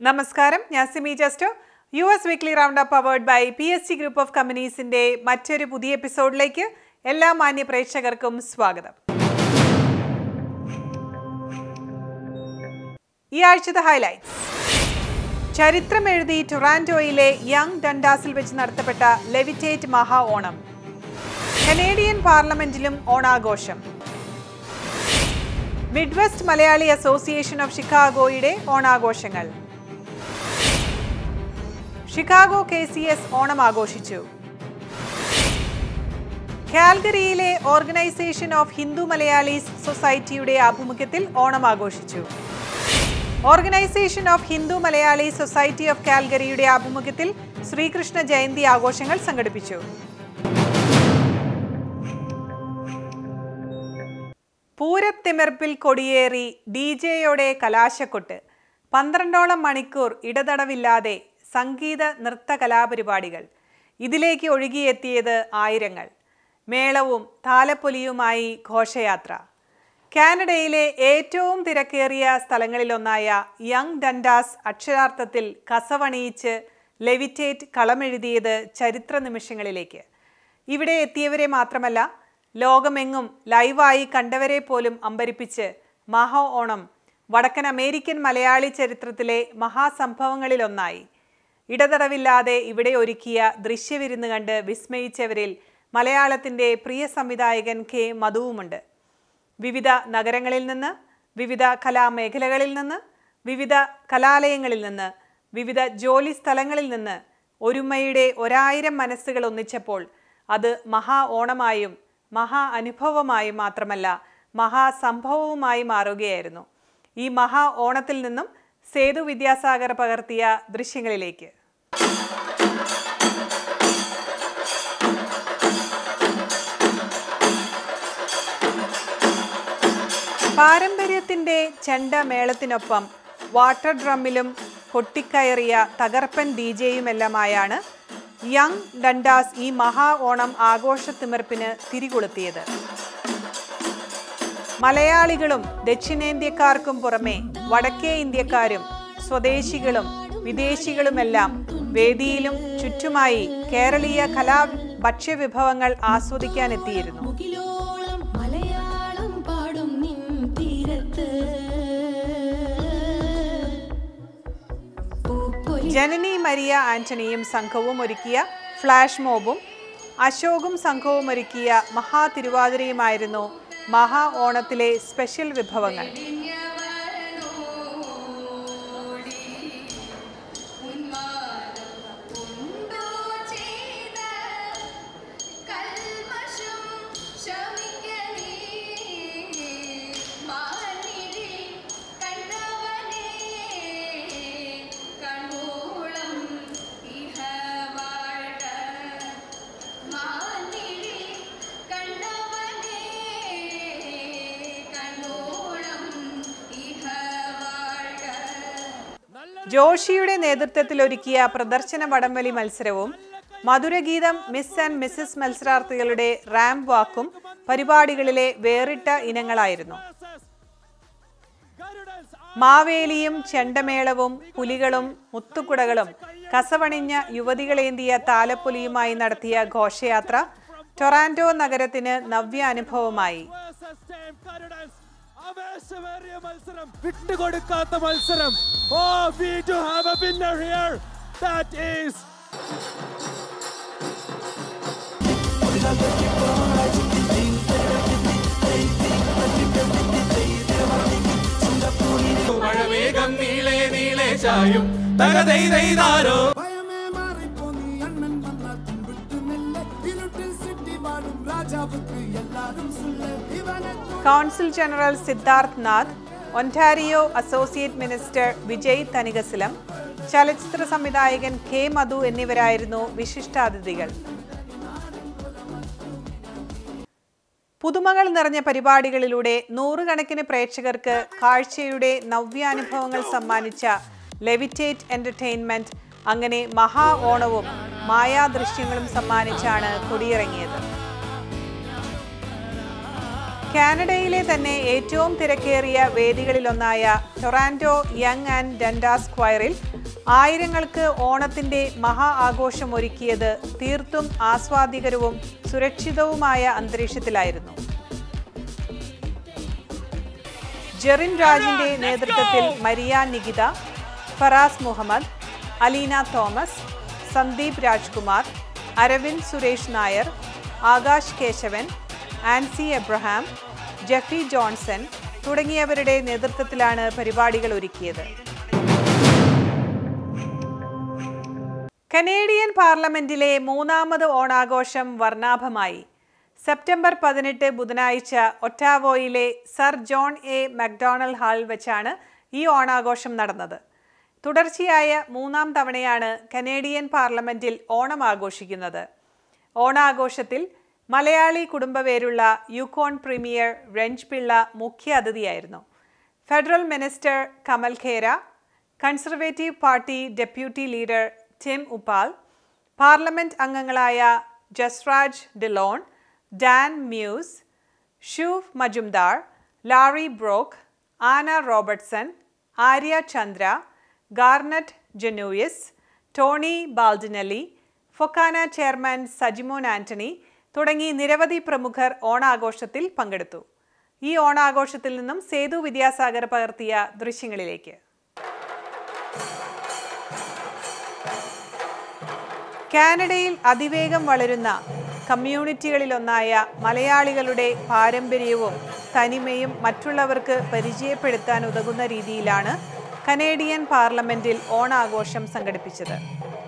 നമസ്കാരം ഞാൻ Simi Justo U S weekly round up award by P S C group of കമ്പനീസിന്റെ മറ്റൊരു പുതിയ എപ്പിസോഡിലേക്ക് എല്ലാ മാന്യ പ്രേക്ഷകർക്കും സ്വാഗതം ഈ ആഴ്ചത്തെ ഹൈലൈറ്റ്സ് ചരിത്രം എഴുതി ടൊറാൻറ്റോയിലെ യങ് ഡണ്ടാസിൽ വെച്ച് നടത്തപ്പെട്ട ലെവിറ്റേറ്റ് മഹാ ഓണം കനേഡിയൻ പാർലമെന്റിലും ഓണാഘോഷം മിഡ്വെസ്റ്റ് മലയാളി അസോസിയേഷൻ ഓഫ് ഷിക്കാഗോയുടെ ഓണാഘോഷങ്ങൾ Chicago K C S Onam ആഘോഷിച്ചു കാൽഗറിയിലെ ഓർഗനൈസേഷൻ ഓഫ് ഹിന്ദു മലയാളീസ് സൊസൈറ്റിയുടെ ആഭിമുഖ്യത്തിൽ ഓണം ആഘോഷിച്ചു organisation of Hindu Malayali society of കാൽഗറിയുടെ ആഭിമുഖ്യത്തിൽ ശ്രീകൃഷ്ണ ജയന്തി ആഘോഷങ്ങൾ സംഘടിപ്പിച്ചു പൂരത്തിമിർപ്പിൽ കൊടിയേറി ഡി ജെയോടെ കലാശക്കൊട്ട് പന്ത്രണ്ടോളം മണിക്കൂർ ഇടതടവില്ലാതെ സംഗീത നൃത്ത കലാപരിപാടികൾ ഇതിലേക്ക് ഒഴുകിയെത്തിയത് ആയിരങ്ങൾ മേളവും താലപ്പൊലിയുമായി ഘോഷയാത്ര കാനഡയിലെ ഏറ്റവും തിരക്കേറിയ സ്ഥലങ്ങളിലൊന്നായ യങ് ഡണ്ടാസ് അക്ഷരാർത്ഥത്തിൽ കസവണിയിച്ച് ലെവിറ്റേറ്റ് കളമെഴുതിയത് ചരിത്ര നിമിഷങ്ങളിലേക്ക് ഇവിടെ എത്തിയവരെ മാത്രമല്ല ലോകമെങ്ങും ലൈവായി കണ്ടവരെ പോലും അമ്പരിപ്പിച്ച് മഹോ ഓണം വടക്കൻ അമേരിക്കൻ മലയാളി ചരിത്രത്തിലെ മഹാസംഭവങ്ങളിലൊന്നായി ഇടതടവില്ലാതെ ഇവിടെ ഒരുക്കിയ ദൃശ്യവിരുന്ന് കണ്ട് വിസ്മയിച്ചവരിൽ മലയാളത്തിൻ്റെ പ്രിയ സംവിധായകൻ കെ മധുവുമുണ്ട് വിവിധ നഗരങ്ങളിൽ നിന്ന് വിവിധ കലാമേഖലകളിൽ നിന്ന് വിവിധ കലാലയങ്ങളിൽ നിന്ന് വിവിധ ജോലി സ്ഥലങ്ങളിൽ നിന്ന് ഒരുമയുടെ ഒരായിരം മനസ്സുകൾ ഒന്നിച്ചപ്പോൾ അത് മഹാ ഓണമായും മഹാ അനുഭവമായും മാത്രമല്ല മഹാസംഭവവുമായി മാറുകയായിരുന്നു ഈ മഹാ ഓണത്തിൽ നിന്നും സേതു വിദ്യാസാഗർ പകർത്തിയ ദൃശ്യങ്ങളിലേക്ക് പാരമ്പര്യത്തിന്റെ ചെണ്ടമേളത്തിനൊപ്പം വാട്ടർ ഡ്രമ്മിലും കൊട്ടിക്കയറിയ തകർപ്പൻ ഡി ജെയുമെല്ലാമായാണ് യങ് ഡണ്ടാസ് ഈ മഹാ ഓണം ആഘോഷത്തിമിർപ്പിന് തിരികൊളുത്തിയത് മലയാളികളും ദക്ഷിണേന്ത്യക്കാർക്കും പുറമെ വടക്കേ ഇന്ത്യക്കാരും സ്വദേശികളും വിദേശികളുമെല്ലാം വേദിയിലും ചുറ്റുമായി കേരളീയ കലാ ഭക്ഷ്യവിഭവങ്ങൾ ആസ്വദിക്കാനെത്തിയിരുന്നു മുകിലോളം മലയാളം പാടും നിൻ തീരത്ത് പൂപ്പൊലി ജനനി മരിയ ആന്റണിയും സംഘവും ഒരുക്കിയ ഫ്ലാഷ് മോബും അശോകും സംഘവും ഒരുക്കിയ മഹാ തിരുവാതിരയുമായിരുന്നു മഹാ ഓണത്തിലെ സ്പെഷ്യൽ വിഭവങ്ങൾ ജോഷിയുടെ നേതൃത്വത്തിൽ ഒരുക്കിയ പ്രദർശന വടംവലി മത്സരവും മധുരഗീതം മിസ് ആൻഡ് മിസ്സിസ് മത്സരാർത്ഥികളുടെ റാമ്പ് വാക്കും പരിപാടികളിലെ വേറിട്ട ഇനങ്ങളായിരുന്നു മാവേലിയും ചെണ്ടമേളവും പുലികളും മുത്തുകുടകളും കസവണിഞ്ഞ യുവതികളേന്തിയ താലപ്പൊലിയുമായി നടത്തിയ ഘോഷയാത്ര ടൊറാൻഡോ നഗരത്തിന് നവ്യ അനുഭവമായി ആവേശമേറിയ മത്സരം വിട്ടുകൊടുക്കാത്ത മത്സരം oh we do have a winner here that is മഴമേഘം നീളെ നീളെ ചായും തകതൈതാരോ ഭയമേ മാറിപ്പോന്നി അണ്ണൻ വന്നാൽ പിൻവിട്ടു മെല്ലെ ഇരുട്ടിൽ സിറ്റി വാഴും രാജാവുക്ക് എല്ലാരും സുല്ലെ ഇവനെ council general Siddharth Nath Ontario associate minister Vijay Thanigasalam ചലച്ചിത്ര സംവിധായകൻ കെ മധു എന്നിവരായിരുന്നു വിശിഷ്ടാതിഥികൾ പുതുമകൾ നിറഞ്ഞ പരിപാടികളിലൂടെ നൂറുകണക്കിന് പ്രേക്ഷകർക്ക് കാഴ്ചയുടെ നവ്യാനുഭവങ്ങൾ സമ്മാനിച്ച ലെവിറ്റേറ്റ് എന്റർടൈൻമെന്റ് അങ്ങനെ മഹാ ഓണവും മായാദൃശ്യങ്ങളും സമ്മാനിച്ചാണ് കൊടിയിറങ്ങിയത് കാനഡയിലെ തന്നെ ഏറ്റവും തിരക്കേറിയ വേദികളിലൊന്നായ ടൊറാൻഡോ യങ് ആൻഡ് ഡൻഡാ സ്ക്വയറിൽ ആയിരങ്ങൾക്ക് ഓണത്തിന്റെ മഹാ ആഘോഷം ഒരുക്കിയത് തീർത്തും ആസ്വാദികരവും സുരക്ഷിതവുമായ അന്തരീക്ഷത്തിലായിരുന്നു ജെറിൻ രാജിന്റെ നേതൃത്വത്തിൽ Maria Nikita Faraz Muhammad Aleena Thomas Sandeep Rajkumar Aravind Suresh Nair Akash Kesavan Ancy Abraham Jeffy Johnson തുടങ്ങിയവരുടെ നേതൃത്വത്തിലാണ് പരിപാടികൾ ഒരുക്കിയത് കനേഡിയൻ പാർലമെന്റിലെ മൂന്നാമത് ഓണാഘോഷം വർണ്ണാഭമായി സെപ്റ്റംബർ പതിനെട്ട് ബുധനാഴ്ച ഒറ്റാവോയിലെ Sir John A Macdonald hall വെച്ചാണ് ഈ ഓണാഘോഷം നടന്നത് തുടർച്ചയായ മൂന്നാം തവണയാണ് കനേഡിയൻ പാർലമെന്റിൽ ഓണം ആഘോഷിക്കുന്നത് ഓണാഘോഷത്തിൽ മലയാളി കുടുംബപേരുള്ള യുക്കോൺ പ്രീമിയർ റെഞ്ച് പിള്ള മുഖ്യ അതിഥിയായിരുന്നു federal minister Kamal Khera Conservative party deputy leader Tim Uppal parliament അംഗങ്ങളായ Jasraj Dhillon Dan Muys Shuv Majumdar Larry Brock Anna Robertson Arya Chandra Garnett Genuis Tony Baldinelli FOKANA chairman Sajimon Antony തുടങ്ങി നിരവധി പ്രമുഖർ ഓണാഘോഷത്തിൽ പങ്കെടുത്തു ഈ ഓണാഘോഷത്തിൽ നിന്നും സേതു വിദ്യാസാഗർ പകർത്തിയ ദൃശ്യങ്ങളിലേക്ക് കാനഡയിൽ അതിവേഗം വളരുന്ന കമ്മ്യൂണിറ്റികളിലൊന്നായ മലയാളികളുടെ പാരമ്പര്യവും തനിമയും മറ്റുള്ളവർക്ക് പരിചയപ്പെടുത്താൻ ഉതകുന്ന രീതിയിലാണ് കനേഡിയൻ പാർലമെന്റിൽ ഓണാഘോഷം സംഘടിപ്പിച്ചത്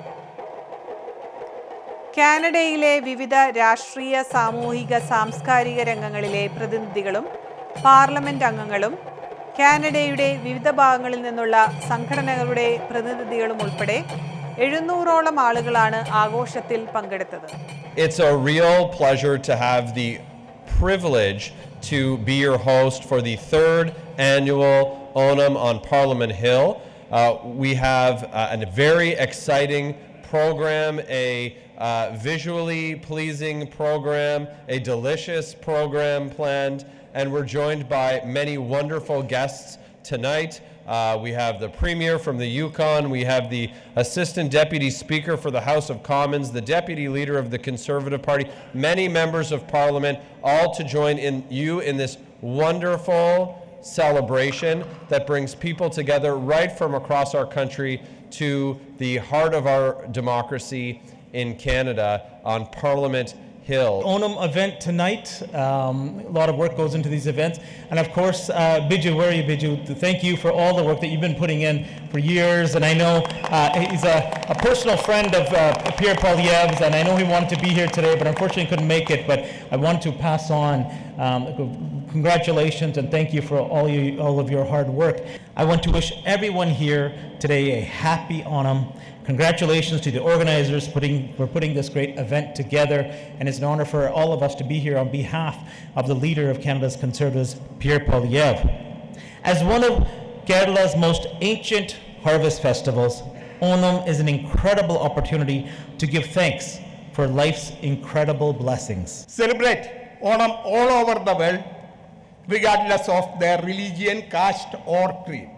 കാനഡയിലെ വിവിധ രാഷ്ട്രീയ സാമൂഹിക സാംസ്കാരിക രംഗങ്ങളിലെ പ്രതിനിധികളും പാർലമെന്റ് അംഗങ്ങളും കാനഡയുടെ വിവിധ ഭാഗങ്ങളിൽ നിന്നുള്ള സംഘടനകളുടെ പ്രതിനിധികളും ഉൾപ്പെടെ എഴുന്നൂറോളം ആളുകളാണ് ആഘോഷത്തിൽ പങ്കെടുത്തത് It's a real pleasure to have the privilege to be your host for the third annual Onam on Parliament Hill. Uh, we have uh, a very exciting program, a uh, visually pleasing program, a delicious program planned, and we're joined by many wonderful guests tonight. Uh, we have the Premier from the Yukon. We have the Assistant Deputy Speaker for the House of Commons, the Deputy Leader of the Conservative Party, many members of Parliament, all to join in you in this wonderful celebration that brings people together right from across our country to the heart of our democracy in Canada on Parliament Hill. Onam event tonight. Um, a lot of work goes into these events. And of course, uh, Biju, where are you, Biju? Thank you for all the work that you've been putting in for years. And I know uh, he's a, a personal friend of uh, Pierre Poilievre's, and I know he wanted to be here today, but unfortunately couldn't make it. But I want to pass on um, congratulations and thank you for all, you, all of your hard work. I want to wish everyone here today a happy Onam. Congratulations to the organizers putting, for putting this great event together, and it's an honor for all of us to be here on behalf of the leader of Canada's Conservatives, Pierre Poilievre. As one of Kerala's most ancient harvest festivals, Onam is an incredible opportunity to give thanks for life's incredible blessings. celebrate Onam all over the world, regardless of their religion, caste, or creed.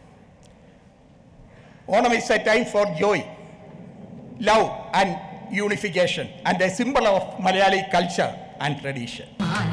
Onam is a time for joy, love, and unification, and a symbol of Malayali culture and tradition.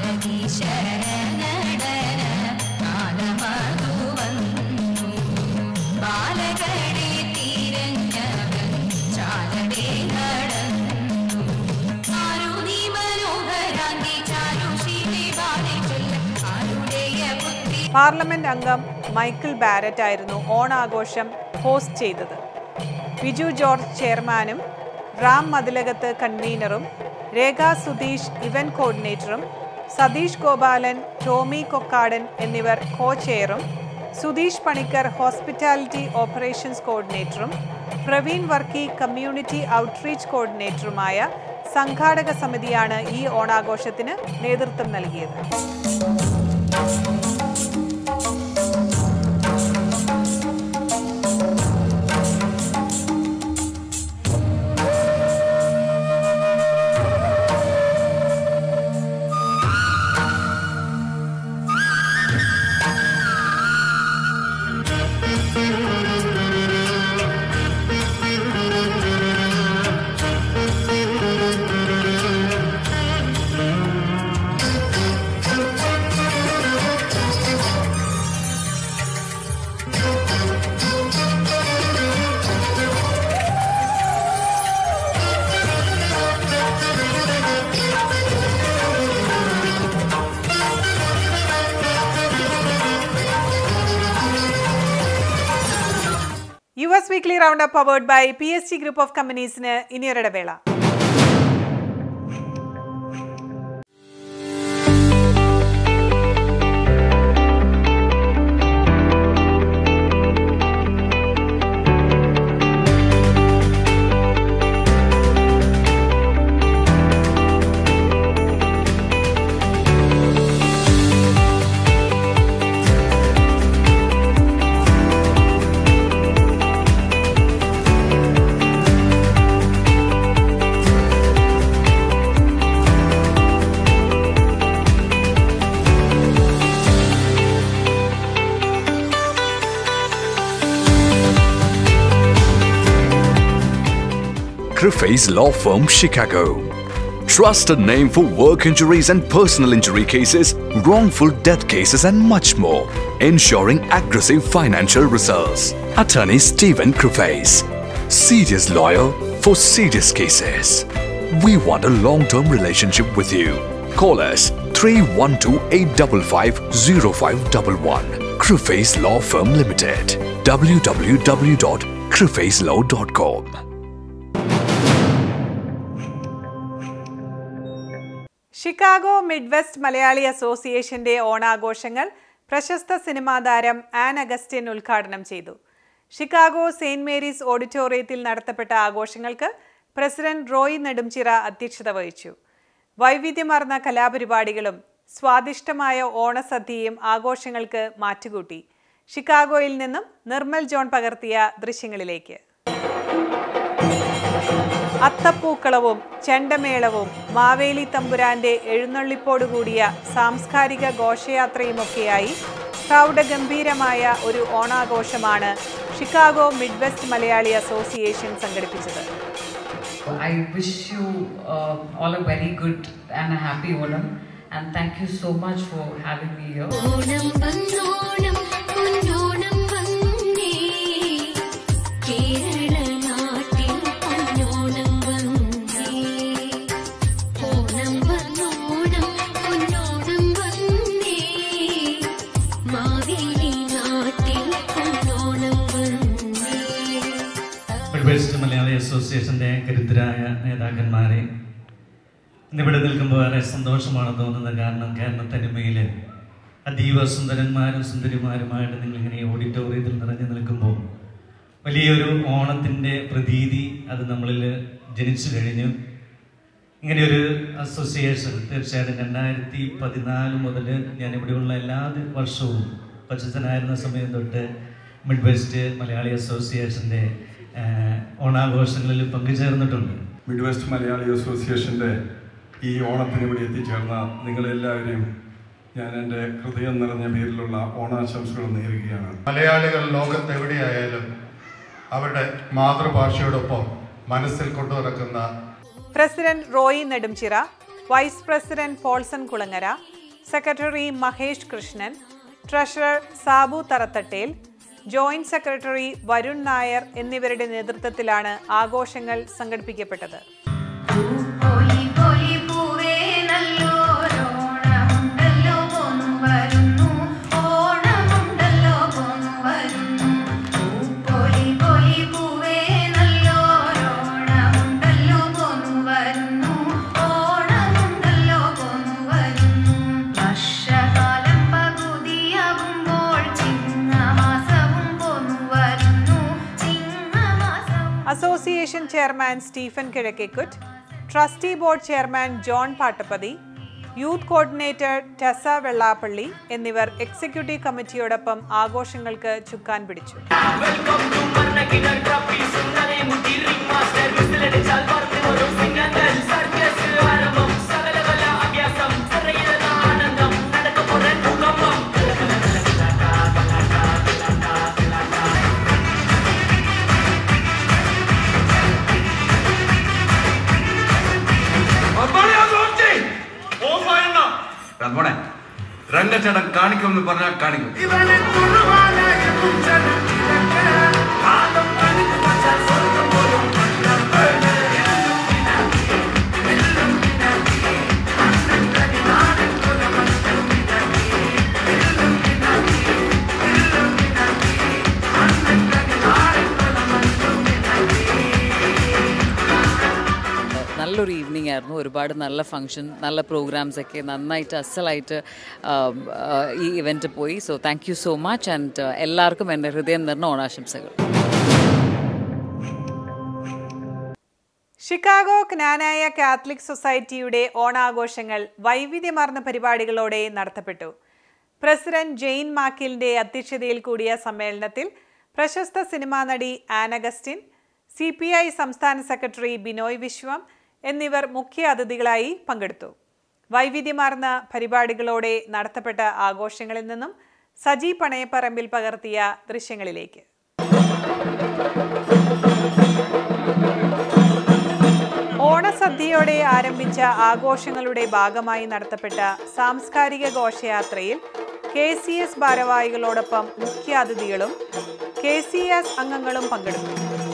Parliament അംഗം Michael Barrett ആയിരുന്നു ഓണാഘോഷം host ചെയ്തത് Biju George ചെയർമാനും റാം മതിലകത്ത് കൺവീനറും Rekha Sudheesh event കോർഡിനേറ്ററും Satheesh Gopalan Tommy Kokkadan എന്നിവർ co ചെയറും Sudheesh Panicker hospitality operations കോർഡിനേറ്ററും പ്രവീൺ വർക്കി കമ്മ്യൂണിറ്റി ഔട്ട്റീച്ച് കോർഡിനേറ്ററുമായ സംഘാടക സമിതിയാണ് ഈ ഓണാഘോഷത്തിന് നേതൃത്വം നൽകിയത് weekly round up powered by P S G group of കമ്പനീസിന് ഇനിയൊരിടവേള Griffey's Law Firm, Chicago. Trusted name for work injuries and personal injury cases, wrongful death cases, and much more. Ensuring aggressive financial results. Attorney Stephen Griffey's. Serious lawyer for serious cases. We want a long term relationship with you. Call us 312 855 0511. Griffey's Law Firm Limited. www.griffeyslaw.com. Chicago Midwest Malayali അസോസിയേഷന്റെ ഓണാഘോഷങ്ങൾ പ്രശസ്ത cinema താരം an Augustine ഉദ്ഘാടനം ചെയ്തു Chicago Saint Mary's ഓഡിറ്റോറിയത്തിൽ നടത്തപ്പെട്ട ആഘോഷങ്ങൾക്ക് president Roy നെടുംചിറ അധ്യക്ഷത വഹിച്ചു വൈവിധ്യമാർന്ന കലാപരിപാടികളും സ്വാദിഷ്ടമായ ഓണസദ്യയും ആഘോഷങ്ങൾക്ക് മാറ്റുകൂട്ടി ഷിക്കാഗോയിൽ നിന്നും നിർമ്മൽ ജോൺ പകർത്തിയ ദൃശ്യങ്ങളിലേക്ക് അത്തപ്പൂക്കളവും ചെണ്ടമേളവും മാവേലി തമ്പുരാന്റെ എഴുന്നള്ളിപ്പോടുകൂടിയ സാംസ്കാരിക ഘോഷയാത്രയുമൊക്കെയായി പ്രൗഢഗംഭീരമായ ഒരു ഓണാഘോഷമാണ് Chicago Midwest Malayali association സംഘടിപ്പിച്ചത് I wish you uh, all a very good and a happy Onam and thank you so much for having me here. Onam വന്നോണം പൊന്നോണം വന്നേ കേരള നാട്ടിൽ പൊന്നോണം വന്നേ ഓണം വന്നോണം പൊന്നോണം വന്നേ മാവേലി നാട്ടിൽ പൊന്നോണം വന്നേ വെസ്റ്റ് മലയാളി അസോസിയേഷൻ്റെ കരുത്തരായ നേതാക്കന്മാരെ ഇന്നിവിടെ നിൽക്കുമ്പോൾ വളരെ സന്തോഷമാണ് തോന്നുന്നത് കാരണം കേരള തനിമയിൽ അതീവ സുന്ദരന്മാരും സുന്ദരിമാരുമായിട്ട് നിങ്ങളിങ്ങനെ ഈ ഓഡിറ്റോറിയത്തിൽ നിറഞ്ഞു നിൽക്കുമ്പോൾ വലിയൊരു ഓണത്തിൻ്റെ പ്രതീതി അത് നമ്മളിൽ ജനിച്ചു കഴിഞ്ഞു ഇങ്ങനെയൊരു അസോസിയേഷൻ തീർച്ചയായിട്ടും രണ്ടായിരത്തി പതിനാല് മുതൽ ഞാൻ ഇവിടെയുള്ള എല്ലാ വർഷവും കൊച്ചനായിരുന്ന സമയം തൊട്ട് മിഡ് വെസ്റ്റ് മലയാളി അസോസിയേഷൻ്റെ ഓണാഘോഷങ്ങളിൽ പങ്കുചേർന്നിട്ടുണ്ട് മിഡ് വെസ്റ്റ് മലയാളി അസോസിയേഷൻ്റെ ഈ ഓണത്തിന് ഇവിടെ എത്തിച്ചേർന്ന നിങ്ങളെല്ലാവരെയും ഞാൻ എൻ്റെ ഹൃദയം നിറഞ്ഞ പേരിലുള്ള ഓണാശംസകൾ നേരുകയാണ് മലയാളികൾ ലോകത്ത് എവിടെയായാലും അവരുടെ മാതൃഭാഷയോടൊപ്പം മനസ്സിൽ കൊണ്ടു നടക്കുന്ന president Roy Nedumchira vice president Paulson Kulangara secretary Mahesh Krishnan treasurer Sabu Tharathattel joint secretary Varun Nair എന്നിവരുടെ നേതൃത്വത്തിലാണ് ആഘോഷങ്ങൾ സംഘടിപ്പിക്കപ്പെട്ടത് പോയി പോയി പൂവേ നല്ലോരോണമുണ്ടല്ലോ പോന്നു വരുന്നു ഓണമുണ്ടല്ലോ പോന്നു വരുന്നു പോയി പോയി പൂവേ നല്ലോരോണമുണ്ടല്ലോ പോന്നു വരുന്നു ഓണമുണ്ടല്ലോ പോന്നു വരുന്നു വർഷകാലം പകുതിയാകുമ്പോൾ ചിങ്ങമാസവും പോന്നു വരുന്നു ചിങ്ങമാസവും association chairman Stephen Kizhakkekuttu trustee board chairman John Pattapathi youth coordinator Tessa Vellappally എന്നിവർ എക്സിക്യൂട്ടീവ് കമ്മിറ്റിയോടൊപ്പം ആഘോഷങ്ങൾക്ക് ചുക്കാൻ പിടിച്ചു മോനെ രംഗച്ചേട്ടൻ കാണിക്കുമെന്ന് പറഞ്ഞാൽ കാണിക്കും ഇവനെ കുറുവാനായ കുഞ്ചനും ഇതൊക്കെ കാലം കഴിഞ്ഞു വച്ചാൽ സ്വർഗം പോലും കണ്ടപ്പേനെ. എല്ലും പിണക്കി, അണ്ണൻ കനി നാടൻ കുലമറ്റും പിണക്കി. എല്ലും പിണക്കി, എല്ലും പിണക്കി, അണ്ണൻ കനി നാടൻ കുലമറ്റും ഈവനിങ് ആയിരുന്നു ഒരുപാട് നല്ല ഫങ്ഷൻ നല്ല പ്രോഗ്രാംസ് ഒക്കെ നന്നായിട്ട് അസലായിട്ട് ഈ ഇവൻറ്റ് പോയി so thank you so much and എല്ലാവർക്കും എൻ്റെ ഹൃദയം നിറഞ്ഞ ഓണാശംസകൾ ഷിക്കാഗോ ജ്ഞാനായ കാത്തലിക് സൊസൈറ്റിയുടെ ഓണാഘോഷങ്ങൾ വൈവിധ്യമാർന്ന പരിപാടികളോടെ നടത്തപ്പെട്ടു പ്രസിഡന്റ് ജെയിൻ മാക്കിലിന്റെ അധ്യക്ഷതയിൽ കൂടിയ സമ്മേളനത്തിൽ പ്രശസ്ത സിനിമാ നടി ആനഗസ്റ്റിൻ സി പി ഐ സംസ്ഥാന സെക്രട്ടറി ബിനോയ് വിശ്വം എന്നിവർ മുഖ്യ അതിഥികളായി പങ്കെടുത്തു വൈവിധ്യമാർന്ന പരിപാടികളോടെ നടത്തപ്പെട്ട ആഘോഷങ്ങളിൽ നിന്നും സജി പണയപ്പറമ്പിൽ പകർത്തിയ ദൃശ്യങ്ങളിലേക്ക് ഓണസദ്യയോടെ ആരംഭിച്ച ആഘോഷങ്ങളുടെ ഭാഗമായി നടത്തപ്പെട്ട സാംസ്കാരിക ഘോഷയാത്രയിൽ കെ സി എസ് ഭാരവാഹികളോടൊപ്പം മുഖ്യാതിഥികളും കെ സി എസ് അംഗങ്ങളും പങ്കെടുത്തു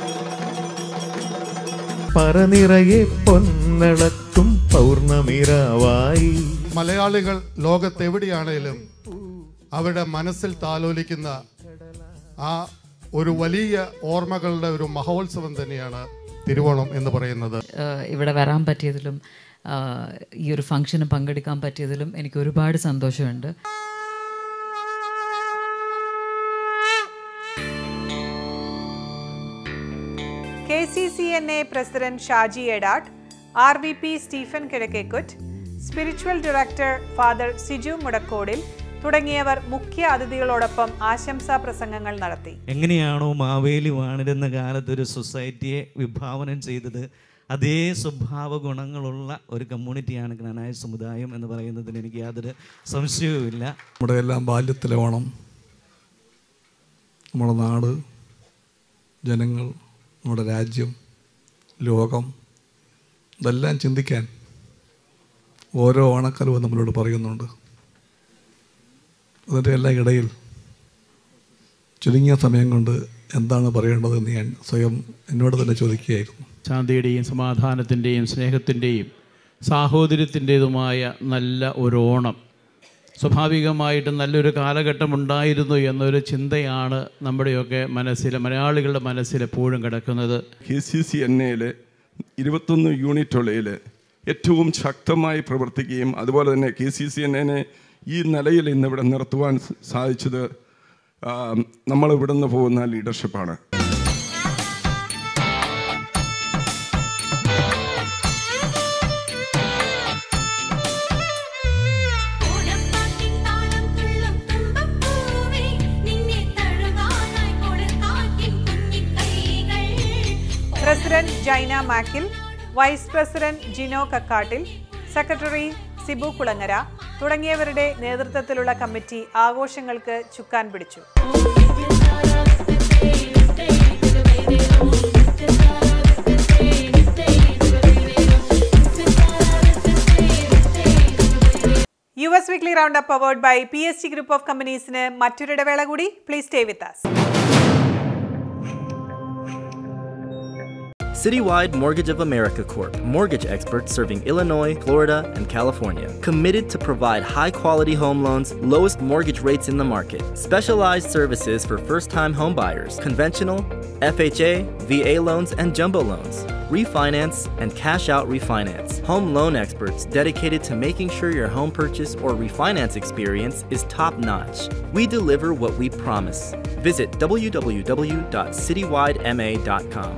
പറനിറയെ പൊന്നളക്കും പൗർണമിരാവായി മലയാളികൾ ലോകത്തെവിടെയാണേലും അവരുടെ മനസ്സിൽ താലോലിക്കുന്ന ആ ഒരു വലിയ ഓർമ്മകളുടെ ഒരു മഹോത്സവം തന്നെയാണ് തിരുവോണം എന്ന് പറയുന്നത് ആഹ് ഇവിടെ വരാൻ പറ്റിയതിലും ആഹ് ഈ ഒരു ഫംഗ്ഷന് പങ്കെടുക്കാൻ പറ്റിയതിലും എനിക്ക് ഒരുപാട് സന്തോഷമുണ്ട് K C C N A president Shaji Edatt R V P Stephen Kizhakkekuttu spiritual director father Siju Mudakodil തുടങ്ങിയവർ മുഖ്യ അതിഥികളോടൊപ്പം ആശംസാ പ്രസംഗങ്ങൾ നടത്തി എങ്ങനെയാണോ മാവേലി വാണിരുന്ന കാലത്ത് ഒരു സൊസൈറ്റിയെ വിഭാവനം ചെയ്തത് അതേ സ്വഭാവ ഗുണങ്ങളുള്ള ഒരു കമ്മ്യൂണിറ്റിയാണ് ജ്ഞാനായ സമുദായം എന്ന് പറയുന്നതിൽ എനിക്ക് യാതൊരു സംശയവുമില്ല നമ്മുടെ എല്ലാം ബാല്യത്തിലെ ഓണം നമ്മുടെ നാട് ജനങ്ങൾ നമ്മുടെ രാജ്യം ലോകം ഇതെല്ലാം ചിന്തിക്കാൻ ഓരോ ഓണക്കാലവും നമ്മളോട് പറയുന്നുണ്ട് അതിൻ്റെ എല്ലാം ഇടയിൽ ചുരുങ്ങിയ സമയം കൊണ്ട് എന്താണ് പറയേണ്ടതെന്ന് ഞാൻ സ്വയം എന്നോട് തന്നെ ചോദിക്കുകയായിരുന്നു ശാന്തിയുടെയും സമാധാനത്തിൻ്റെയും സ്നേഹത്തിൻ്റെയും സാഹോദര്യത്തിൻ്റെതുമായ നല്ല ഒരു ഓണം സ്വാഭാവികമായിട്ടും നല്ലൊരു കാലഘട്ടം ഉണ്ടായിരുന്നു എന്നൊരു ചിന്തയാണ് നമ്മുടെയൊക്കെ മനസ്സിൽ മലയാളികളുടെ മനസ്സിൽ എപ്പോഴും കിടക്കുന്നത് കെ സി സി എൻ എയിൽ ഇരുപത്തൊന്ന് യൂണിറ്റുകളിൽ ഏറ്റവും ശക്തമായി പ്രവർത്തിക്കുകയും അതുപോലെ തന്നെ കെ സി സി എൻ എനെ ഈ നിലയിൽ ഇന്ന് ഇവിടെ നിർത്തുവാൻ സാധിച്ചത് നമ്മൾ ഇവിടുന്ന് പോകുന്ന ലീഡർഷിപ്പാണ് president Jaina Makkil vice president Jino Kakkattil secretary Sibu Kulangara തുടങ്ങിയവരുടെ നേതൃത്വത്തിലുള്ള കമ്മിറ്റി ആഘോഷങ്ങൾക്ക് ചുക്കാൻ പിടിച്ചു U S weekly round up award by P S T group of കമ്പനീസിന് മറ്റൊരിടവേള കൂടി please stay with us Citywide Mortgage of America Corp. Mortgage experts serving Illinois, Florida, and California. Committed to provide high quality home loans, lowest mortgage rates in the market. Specialized services for first time homebuyers, conventional, FHA, VA loans, and jumbo loans. Refinance and cash out refinance. Home loan experts dedicated to making sure your home purchase or refinance experience is top notch. We deliver what we promise. Visit www.citywidema.com.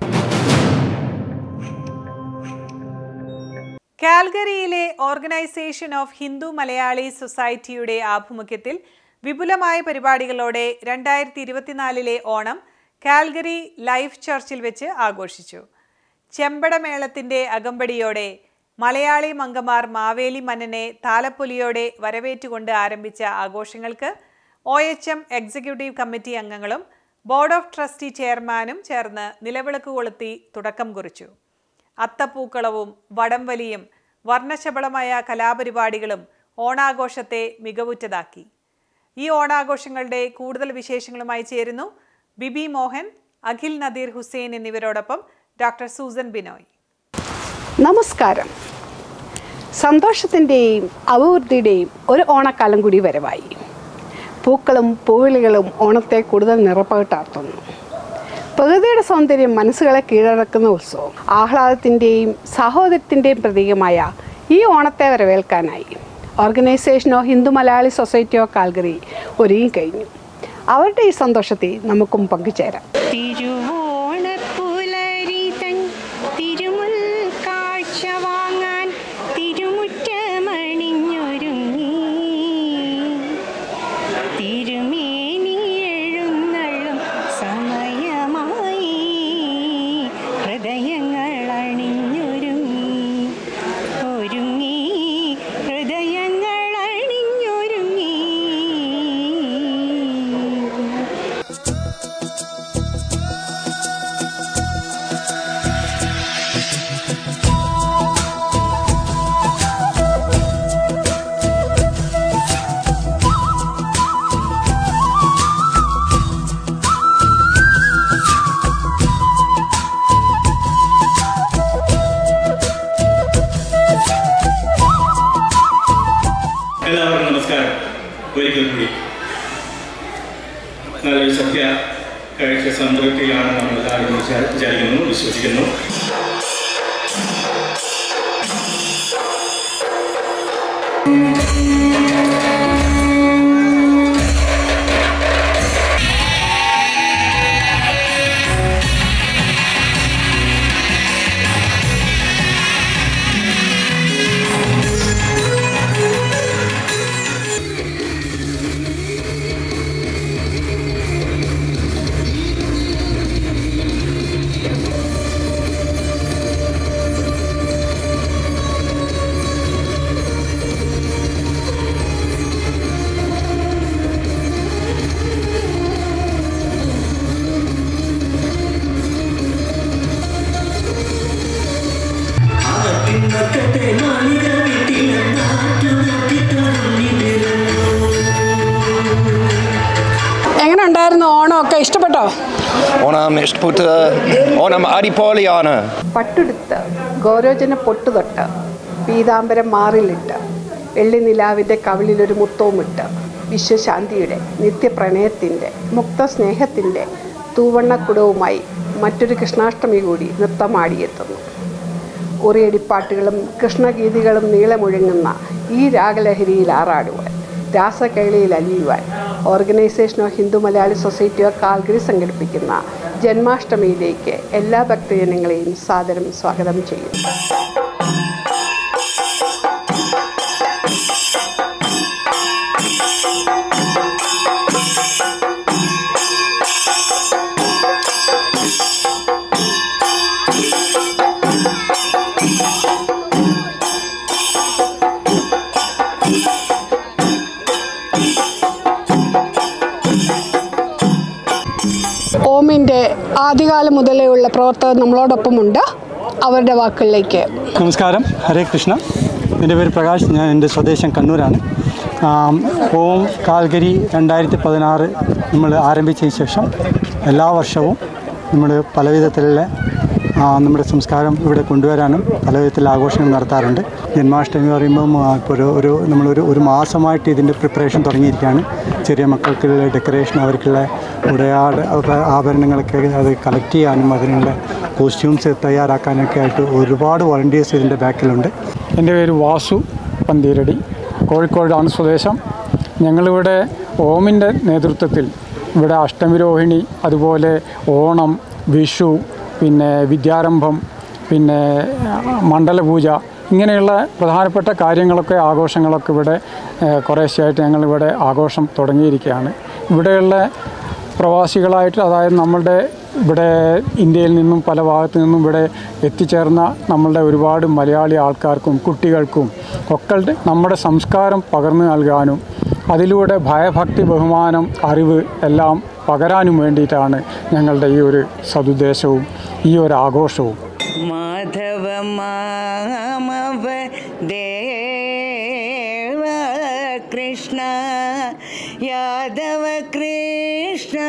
കാൽഗറിയിലെ organisation of Hindu Malayali സൊസൈറ്റിയുടെ ആഭിമുഖ്യത്തിൽ വിപുലമായ പരിപാടികളോടെ രണ്ടായിരത്തി ഇരുപത്തിനാലിലെ Onam Calgary life ചർച്ചിൽ വെച്ച് ആഘോഷിച്ചു ചെമ്പടമേളത്തിന്റെ അകമ്പടിയോടെ മലയാളി മംഗമാർ മാവേലി മന്നനെ താലപ്പൊലിയോടെ വരവേറ്റുകൊണ്ട് ആരംഭിച്ച ആഘോഷങ്ങൾക്ക് O H M executive committee അംഗങ്ങളും ബോർഡ് ഓഫ് ട്രസ്റ്റി ചെയർമാനും ചേർന്ന് നിലവിളക്ക് കൊളുത്തി തുടക്കം കുറിച്ചു അത്തപ്പൂക്കളവും വടംവലിയും വർണ്ണശബളമായ കലാപരിപാടികളും ഓണാഘോഷത്തെ മികവുറ്റതാക്കി ഈ ഓണാഘോഷങ്ങളുടെ കൂടുതൽ വിശേഷങ്ങളുമായി ചേരുന്നു ബിബി മോഹൻ അഖിൽ നദീർ ഹുസൈൻ എന്നിവരോടൊപ്പം ഡോക്ടർ സൂസൻ ബിനോയ് നമസ്കാരം സന്തോഷത്തിൻ്റെയും അഭിവൃദ്ധിയുടെയും ഒരു ഓണക്കാലം കൂടി വരവായി പൂക്കളും പൂവിളികളും ഓണത്തെ കൂടുതൽ നിറപ്പകിട്ടാർത്തുന്നു പ്രകൃതിയുടെ സൗന്ദര്യം മനസ്സുകളെ കീഴടക്കുന്ന ഉത്സവം ആഹ്ലാദത്തിൻ്റെയും സാഹോദര്യത്തിൻ്റെയും പ്രതീകമായ ഈ ഓണത്തെ വരവേൽക്കാനായി organisation of Hindu Malayali society of Calgary ഒരുങ്ങി കഴിഞ്ഞു അവരുടെ ഈ സന്തോഷത്തിൽ നമുക്കും പങ്കുചേരാം തിരുവോണപ്പുലരി തൻ തിരുമുൽ കാഴ്ച വാങ്ങാൻ തിരുമുറ്റമണിഞ്ഞൊരുങ്ങി തിരുമേനി എഴുന്നള്ളും സമയമായി ഹൃദയങ്ങൾ അണിഞ്ഞൊരുങ്ങി ഒരുങ്ങി ഹൃദയങ്ങൾ അണിഞ്ഞൊരുങ്ങി എല്ലാവർക്കും നമസ്കാരം ഒരിക്കൽ കൂടി നല്ലൊരു സദ്യ കഴിച്ച സംതൃപ്തിയിലാണ് നമ്മൾ എല്ലാവരും വിചാ- വിചാരിക്കുന്നു വിശ്വസിക്കുന്നു എങ്ങനെ ഉണ്ടായിരുന്നു ഓണമൊക്കെ ഇഷ്ടപ്പെട്ടോ ഓണം ഇഷ്ടപ്പെട്ട് ഓണം അടിപൊളിയാണ് പട്ടുടുത്ത് ഗൗരോജന പൊട്ടുതൊട്ട് പീതാംബരം മാറിലിട്ട് വെള്ളി നിലാവിൻ്റെ കവിളിലൊരു മുത്തവുമിട്ട് വിശ്വശാന്തിയുടെ നിത്യപ്രണയത്തിൻ്റെ മുക്ത സ്നേഹത്തിൻ്റെ തൂവണ്ണക്കുടവുമായി മറ്റൊരു കൃഷ്ണാഷ്ടമി കൂടി നൃത്തമാടിയെത്തുന്നു ഉറിയടിപ്പാട്ടുകളും കൃഷ്ണഗീതികളും നീളമൊഴുങ്ങുന്ന ഈ രാഗലഹരിയിൽ ആറാടുവാൻ രാസകേളിയിൽ അലിയുവാൻ organisation of Hindu Malayali society of Calgary സംഘടിപ്പിക്കുന്ന ജന്മാഷ്ടമിയിലേക്ക് എല്ലാ ഭക്തജനങ്ങളെയും സാദരം സ്വാഗതം ചെയ്യുന്നു ഓമിൻ്റെ ആദ്യകാലം മുതലേ ഉള്ള പ്രവർത്തകർ നമ്മളോടൊപ്പമുണ്ട് അവരുടെ വാക്കുകളിലേക്ക് നമസ്കാരം ഹരേ കൃഷ്ണ എൻ്റെ പേര് പ്രകാശ് ഞാൻ എൻ്റെ സ്വദേശം കണ്ണൂരാണ് ആം, ഓം കാൽഗരി രണ്ടായിരത്തി പതിനാറ് നമ്മൾ ആരംഭിച്ചതിന് ശേഷം എല്ലാ വർഷവും നമ്മൾ പല വിധത്തിലുള്ള ആ, നമ്മുടെ സംസ്കാരം ഇവിടെ കൊണ്ടുവരാനും പല വിധത്തിലുള്ള ആഘോഷങ്ങൾ നടത്താറുണ്ട് ജന്മാഷ്ടമി എന്ന് പറയുമ്പം ആ, ഇപ്പോൾ ഒരു ഒരു നമ്മളൊരു ഒരു മാസമായിട്ട് ഇതിൻ്റെ പ്രിപ്പറേഷൻ തുടങ്ങിയിരിക്കുകയാണ് ചെറിയ മക്കൾക്കുള്ള ഡെക്കറേഷൻ അവർക്കുള്ള ഉടയാട് അവരുടെ ആഭരണങ്ങളൊക്കെ അത് കളക്ട് ചെയ്യാനും അതിനുള്ള കോസ്റ്റ്യൂംസ് തയ്യാറാക്കാനൊക്കെ ആയിട്ട് ഒരുപാട് വളണ്ടിയേഴ്സ് ഇതിൻ്റെ ബാക്കിലുണ്ട് എൻ്റെ പേര് വാസു പന്തീരടി കോഴിക്കോടാണ് സ്വദേശം ഞങ്ങളിവിടെ ഓമിൻ്റെ നേതൃത്വത്തിൽ ഇവിടെ അഷ്ടമിരോഹിണി അതുപോലെ ഓണം വിഷു പിന്നെ വിദ്യാരംഭം പിന്നെ മണ്ഡലപൂജ ഇങ്ങനെയുള്ള പ്രധാനപ്പെട്ട കാര്യങ്ങളൊക്കെ ആഘോഷങ്ങളൊക്കെ ഇവിടെ ഏഹ്, കുറേശ്ശെയായിട്ട് ഞങ്ങളിവിടെ ആഘോഷം തുടങ്ങിയിരിക്കുകയാണ് ഇവിടെയുള്ള പ്രവാസികളായിട്ട് അതായത് നമ്മളുടെ ഇവിടെ ഇന്ത്യയിൽ നിന്നും പല ഭാഗത്തു നിന്നും ഇവിടെ എത്തിച്ചേർന്ന നമ്മളുടെ ഒരുപാട് മലയാളി ആൾക്കാർക്കും കുട്ടികൾക്കും ഒക്കെ നമ്മുടെ സംസ്കാരം പകർന്നു നൽകാനും അതിലൂടെ ഭയഭക്തി ബഹുമാനം അറിവ് എല്ലാം പകരാനും വേണ്ടിയിട്ടാണ് ഞങ്ങളുടെ ഈ ഒരു സതുദ്ദേശവും ഈ ഒരു ആഘോഷവും മാധവ മാമവ ദേവ കൃഷ്ണ യാദവ കൃഷ്ണ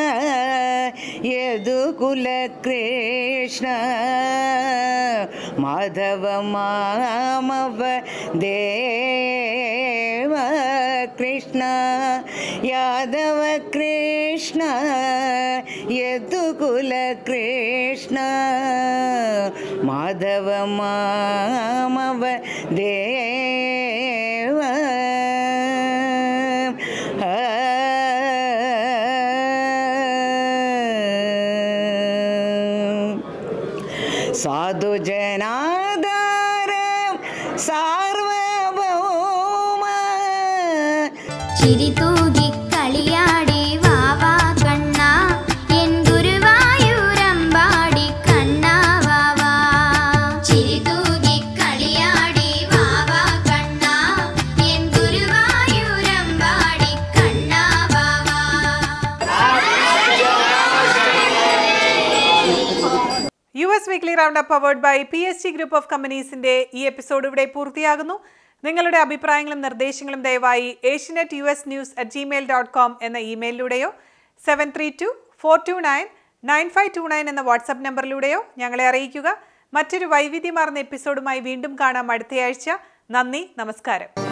യദുകുല കൃഷ്ണ മാധവ മാമവ ദേവ കൃഷ്ണ യാദവ കൃഷ്ണ യദുകുല കൃഷ്ണ മാധവ മാമവ ദേവ സാധുജനാധാരം സാർവഭൗമ ചിരി തൂകി കളിയാടി വാവാ കണ്ണ എൻ ഗുരുവായൂരമ്പാടി കണ്ണ വാവാ ചിരി തൂകി കളിയാടി വാവാ കണ്ണ എൻ ഗുരുവായൂരമ്പാടി കണ്ണ വാവാ U S weekly round up award by P S G group of കമ്പനീസിന്റെ ഈ എപ്പിസോഡ് ഇവിടെ പൂർത്തിയാകുന്നു നിങ്ങളുടെ അഭിപ്രായങ്ങളും നിർദ്ദേശങ്ങളും ദയവായി Asianet U S news at Gmail dot com എന്ന ഇമെയിലിലൂടെയോ seven three two four two nine nine five two nine എന്ന വാട്സപ്പ് നമ്പറിലൂടെയോ ഞങ്ങളെ അറിയിക്കുക മറ്റൊരു വൈവിധ്യമാർന്ന എപ്പിസോഡുമായി വീണ്ടും കാണാം അടുത്തയാഴ്ച നന്ദി നമസ്കാരം